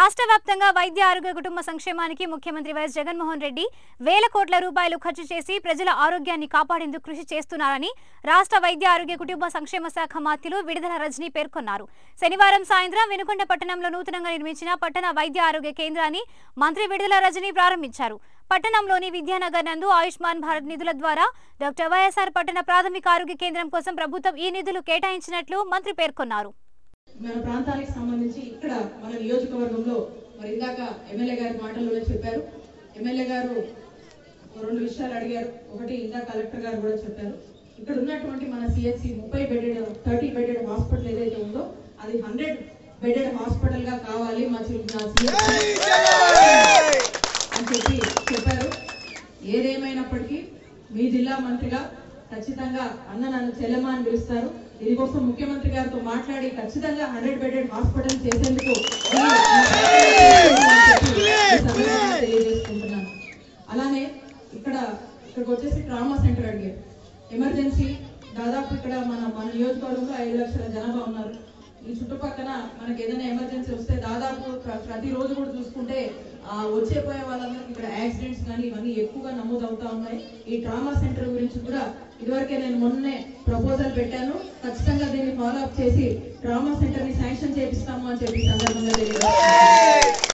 రాష్ట్ర వ్యాప్తంగా వైద్య ఆరోగ్య కుటుంబ సంక్షేమానికి ముఖ్యమంత్రి వైఎస్ జగన్మోహన్ రెడ్డి వేల కోట్ల రూపాయలు ఖర్చు చేసి ప్రజల ఆరోగ్యాన్ని కాపాడేందుకు కృషి చేస్తున్నారని రాష్ట్ర వైద్య ఆరోగ్య కుటుంబ సంక్షేమ శాఖ మంత్రులు విడుదల రజని పేర్కొన్నారు శనివారం సాయంత్రం వెనుకొండ పట్టణంలో నూతనంగా నిర్మించిన పట్టణ వైద్య ఆరోగ్య కేంద్రాన్ని మంత్రి విడుదల రజని ప్రారంభించారు పట్టణంలోని విద్యానగర్ నందు ఆయుష్మాన్ భారత్ నిధుల ద్వారా డాక్టర్ వైఎస్ఆర్ పట్టణ ప్రాథమిక ఆరోగ్య కేంద్రం కోసం ప్రభుత్వం ఈ నిధులు కేటాయించినట్లు మంత్రి పేర్కొన్నారు మన ప్రాంతానికి సంబంధించి ఇక్కడ మన నియోజకవర్గంలో మరి ఇందాక ఎమ్మెల్యే గారి మాటల్లో చెప్పారు ఎమ్మెల్యే గారు రెండు విషయాలు అడిగారు ఒకటి ఇందాక కలెక్టర్ గారు కూడా చెప్పారు ఇక్కడ ఉన్నటువంటి మన సిఎస్సి ముప్పై బెడెడ్ థర్టీ బెడెడ్ హాస్పిటల్ ఏదైతే ఉందో అది హండ్రెడ్ బెడెడ్ హాస్పిటల్ గా కావాలి మా చి- నా CSC అని చెప్పి చెప్పారు ఏదేమైనప్పటికీ మీ జిల్లా మంత్రిగా ఖచ్చితంగా అన్న నన్ను చెల్లెమ్మ అని పిలుస్తారు దీనికోసం ముఖ్యమంత్రి గారితో మాట్లాడి ఖచ్చితంగా హండ్రెడ్ బెడెడ్ హాస్పిటల్ చేసేందుకు ఈ సందర్భంగా తెలియజేసుకుంటున్నాను అలానే ఇక్కడ ఇక్కడికి వచ్చేసి ట్రామా సెంటర్ అడిగారు ఎమర్జెన్సీ దాదాపు ఇక్కడ మన మన నియోజకవర్గంలో ఐదు లక్షల జనాభా ఉన్నారు ఈ చుట్టుపక్కల మనకి ఏదైనా ఎమర్జెన్సీ వస్తే దాదాపు ప్ర- ప్రతిరోజు కూడా చూసుకుంటే ఆ వచ్చే పోయే వాళ్ళందరికీ ఇక్కడ యాక్సిడెంట్స్ కానీ ఇవన్నీ ఎక్కువగా నమోదు అవుతా ఉన్నాయి ఈ ట్రామా సెంటర్ గురించి కూడా ఇదివరకే నేను మొన్నే ప్రపోజల్ పెట్టాను ఖచ్చితంగా దీన్ని ఫాలో అప్ చేసి ట్రామా సెంటర్ ని శాంక్షన్ చేపిస్తాము అని చెప్పి ఈ సందర్భంగా తెలియజేస్తున్నాను